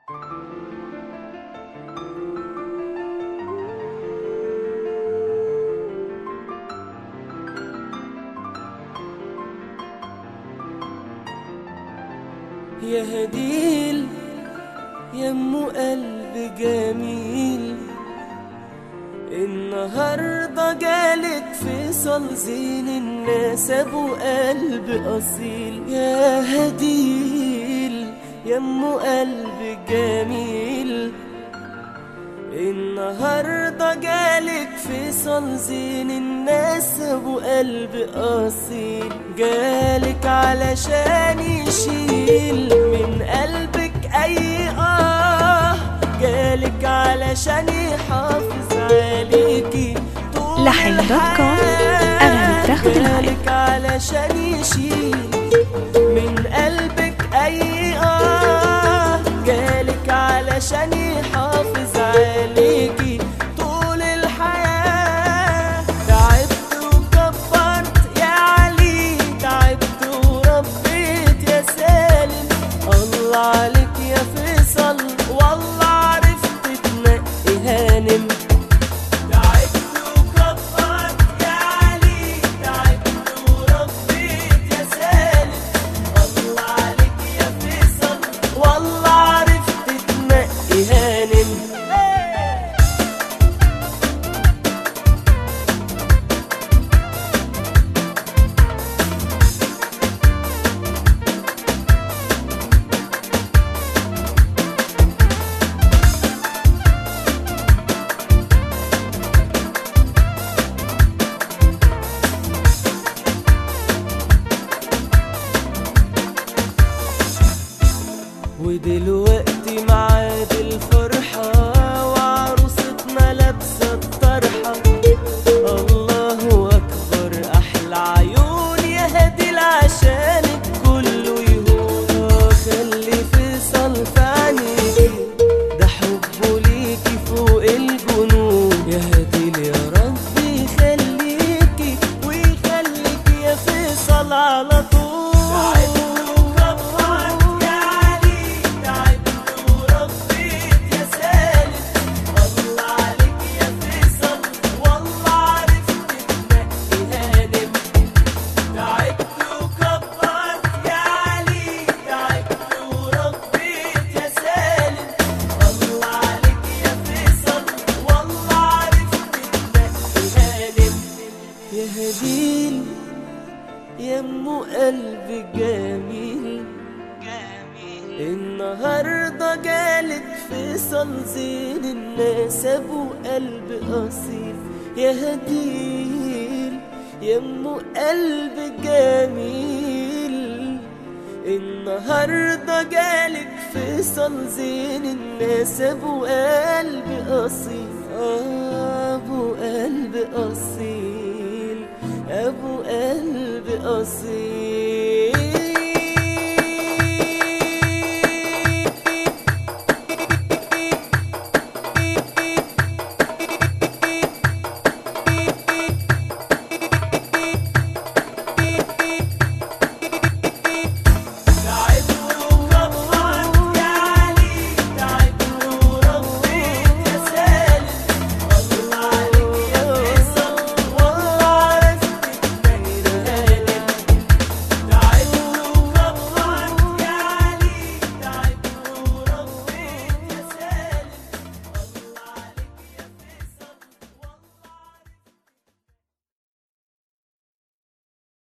يا هديل يا ام قلب جميل النهاردة جالك فيصل زين الناس ابو قلب اصيل يا هديل يا ام قلب جميل النهاردة جالك فيصل زين الناس ابو قلب اصيل جالك علشان يشيل من قلبك اي اه جالك علشان يحافظ عليكي طول لحن دوت كوم. الحياة. أغاني تاخد العين. جالك علشان يشيل من قلبك اي اه جالك علشان يحافظ عليكي طول الحياة تعبت وكبرت يا علي تعبت وربيت يا سالم الله عليك يا فيصل والله عرفت تنقي هانم تعبت وكبرت يا علي تعبت وربيت يا سالم الله عليك يا فيصل والله عرفت تنقي هانم ودلوقتي معاد الفرحة وعروستنا لابسة الطرحة الله أكبر أحلى عيون يا هدي عشانك كله يهون خلي فيصل في عينيكي ده حبه ليكي فوق الجنون يا هدي يا رب يخليكي ويخليكي يا فيصل على طول تعبت يا علي تعبت وربيت يا سالم الله عليك يا فيصل والله عرفت تنقي هانم تعبت وكبرت يا علي تعبت وربيت يا سالم الله عليك يا فيصل والله عرفت تنقي هانم يا هديل يا ام قلب جميل النهارده جالك فيصل زين الناس ابو قلب اصيل يا هديل يا ام قلب جميل النهارده جالك فيصل زين الناس ابو قلب اصيل آه، ابو قلب اصيل ابو قلب اصيل